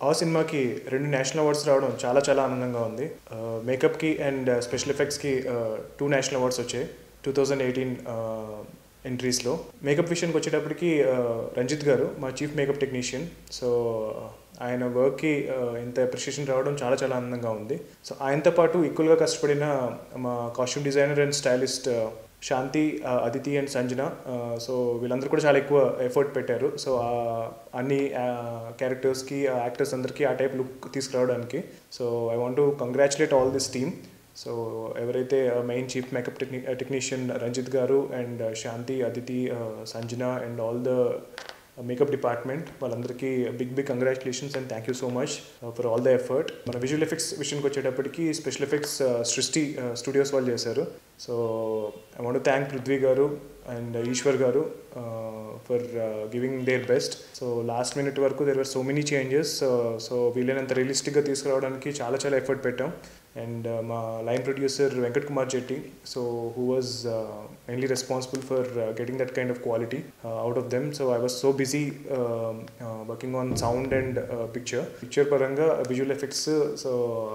ఆ సినిమాకి రెండు నేషనల్ అవార్డ్స్ రావడం చాలా చాలా ఆనందంగా ఉంది మేకప్కి అండ్ స్పెషల్ ఎఫెక్ట్స్కి టూ నేషనల్ అవార్డ్స్ వచ్చాయి టూ థౌజండ్ ఎయిటీన్ ఎంట్రీస్లో మేకప్ విషయానికి వచ్చేటప్పటికి ఆ, రంజిత్ గారు మా చీఫ్ మేకప్ టెక్నీషియన్ సో ఆయన వర్క్కి ఇంత అప్రిషియేషన్ రావడం చాలా చాలా ఆనందంగా ఉంది సో ఆయనతో పాటు ఈక్వల్గా కష్టపడిన మా costume designer and stylist Shanti ఆ, అదితి అండ్ సంజన ఆ, సో వీళ్ళందరూ కూడా చాలా ఎక్కువ ఎఫర్ట్ పెట్టారు సో ఆ అన్ని క్యారెక్టర్స్కి యాక్టర్స్ అందరికీ ఆ టైప్ లుక్ తీసుకురావడానికి so I want to congratulate all this team so ఎవరైతే మెయిన్ చీఫ్ మేకప్ టెక్ని technician Ranjit garu and Shanti Aditi Sanjana and all the makeup department వాళ్ళందరికీ big big congratulations and thank you so much for all the effort మన visual effects విషయానికి వచ్చేటప్పటికి special effects Srishti studios వాళ్ళు చేశారు so I want thank Prithvi garu and Eshwar garu for giving their best so last minute వరకు there were so many changes so వీలైనంత రియలిస్టిక్గా తీసుకురావడానికి చాలా చాలా ఎఫర్ట్ పెట్టాం అండ్ మా line producer Venkat Kumar Jetti so who was mainly responsible for getting that kind of quality out of them so I was so busy working on sound and picture picture పరంగా visual effects so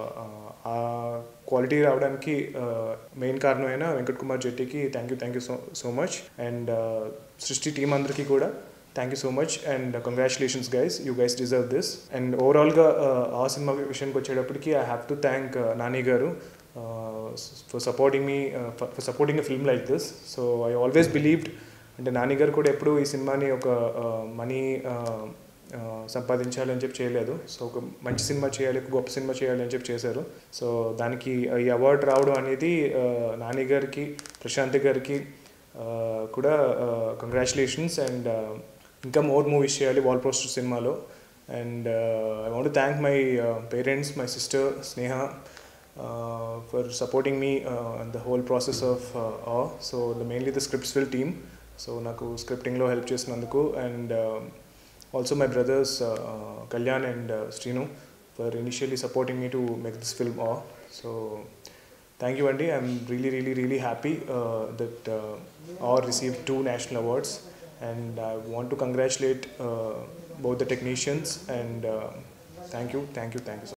ఆ quality రావడానికి main కారణమైన వెంకట్ కుమార్ జెట్టికి thank you thank you so so much and సృష్టి team అందరికీ కూడా thank you so much and congratulations guys you guys deserve this and ఓవరాల్గా ఆ సినిమా విషయానికి వచ్చేటప్పటికి I have to thank Nani garu for supporting me for supporting a film like this so I always believed అంటే నాని గారు కూడా ఎప్పుడు ఈ సినిమాని ఒక మనీ సంపాదించాలి అని చెప్పి చేయలేదు సో ఒక మంచి సినిమా చేయాలి ఒక గొప్ప సినిమా చేయాలి అని చెప్పి చేశారు సో దానికి ఈ అవార్డు రావడం అనేది నాని గారికి ప్రశాంత్ గారికి కూడా కంగ్రాచులేషన్స్ అండ్ ఇంకా మోర్ మూవీస్ చేయాలి వాల్ పోస్టర్ సినిమాలో and I want thank my parents my sister Sneha for supporting me the whole process of uh so the mainly the scripts will team so నాకు స్క్రిప్టింగ్లో హెల్ప్ చేసినందుకు and also my brothers Kalyan and Srinu for initially supporting me to make this film uh so thank you అండి I'm really really really happy that are receive two national awards and I want to congratulate uh, both the technicians and uh, thank you, thank you, thank you so